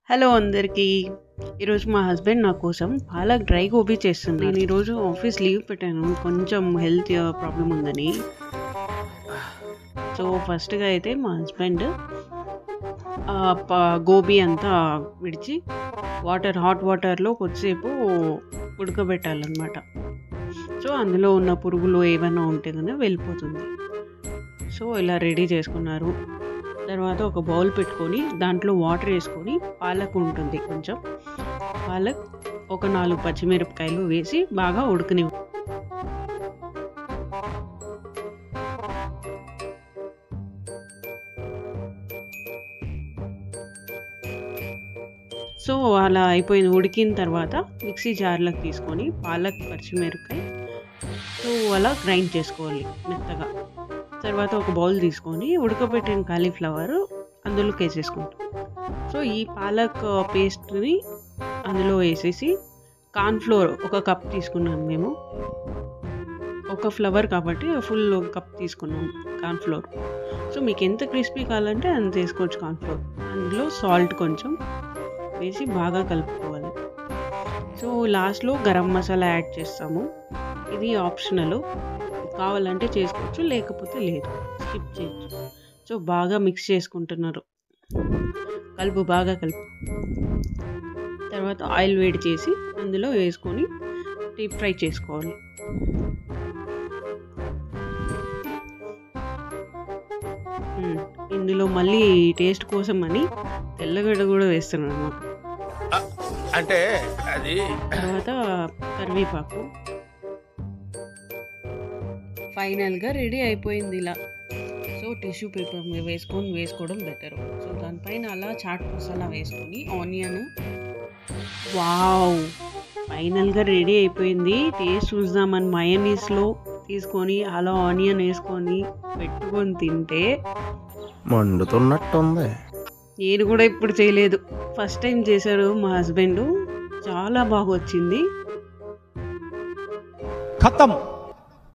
Hello అందరికీ ఈరోజు మా హస్బెండ్ నా కోసం పాలక్ డ్రై గోబీ చేస్తుంది నేను ఈరోజు ఆఫీస్ లీవ్ పెట్టాను కొంచెం హెల్త్ ప్రాబ్లం ఉందని సో ఫస్ట్గా అయితే మా హస్బెండ్ ఆ ప- గోబీ అంతా విడిచి వాటర్ హాట్ వాటర్లో కొద్దిసేపు ఉడకబెట్టాలన్నమాట సో అందులో ఉన్న పురుగులు ఏమైనా ఉంటే కనుక వెళ్ళిపోతుంది సో ఇలా రెడీ చేసుకున్నారు తర్వాత ఒక బౌల్ పెట్టుకొని దాంట్లో వాటర్ వేసుకొని పాలక్ ఉంటుంది కొంచెం పాలక్ ఒక నాలుగు పచ్చిమిరపకాయలు వేసి బాగా ఉడకని సో అలా అయిపోయింది ఉడికిన తర్వాత మిక్సీ జార్లోకి తీసుకొని పాలక్ పచ్చిమిరపకాయ సో అలా గ్రైండ్ చేసుకోవాలి మెత్తగా తర్వాత ఒక బౌల్ తీసుకొని ఉడకబెట్టిన కాలీఫ్లవర్ అందులోకి వేసేసుకుంటాం సో ఈ పాలక్ పేస్ట్ని అందులో వేసేసి కార్న్ఫ్లోర్ ఒక కప్ తీసుకున్నాం మేము ఒక ఫ్లవర్ కాబట్టి ఫుల్ కప్ తీసుకున్నాం కార్న్ఫ్లోర్ సో మీకు ఎంత క్రిస్పీ కావాలంటే అంత వేసుకోవచ్చు కార్న్ఫ్లోర్ అందులో సాల్ట్ కొంచెం వేసి బాగా కలుపుకోవాలి సో లాస్ట్లో గరం మసాలా యాడ్ చేస్తాము ఇది ఆప్షనల్ కావాలంటే చేసుకోవచ్చు లేకపోతే లేదు స్కిప్ చేయొచ్చు సో బాగా మిక్స్ చేసుకుంటున్నారు కలుపు బాగా కలుపు తర్వాత ఆయిల్ వేడి చేసి అందులో వేసుకొని డీప్ ఫ్రై చేసుకోవాలి మ్మ్. ఇందులో మళ్ళీ టేస్ట్ కోసం అని తెల్లగడ్డ కూడా వేస్తున్నాను అన్నమాట అంటే అది తర్వాత కరివేపాకు ఫైనల్గా రెడీ అయిపోయింది ఇలా సో టిష్యూ పేపర్ మీద వేసుకొని వేసుకోవడం బెటర్ సో దానిపైన అలా చాట్ మసాలా వేసుకొని ఆనియన్ వావ్ ఫైనల్గా రెడీ అయిపోయింది టేస్ట్ చూద్దామని మయనీస్లో తీసుకొని అలా ఆనియన్ వేసుకొని పెట్టుకొని తింటే మండుతున్నట్టుంది నేను కూడా ఇప్పుడు చేయలేదు ఫస్ట్ టైం చేశారు మా హస్బెండ్ చాలా బాగా వచ్చింది खत्म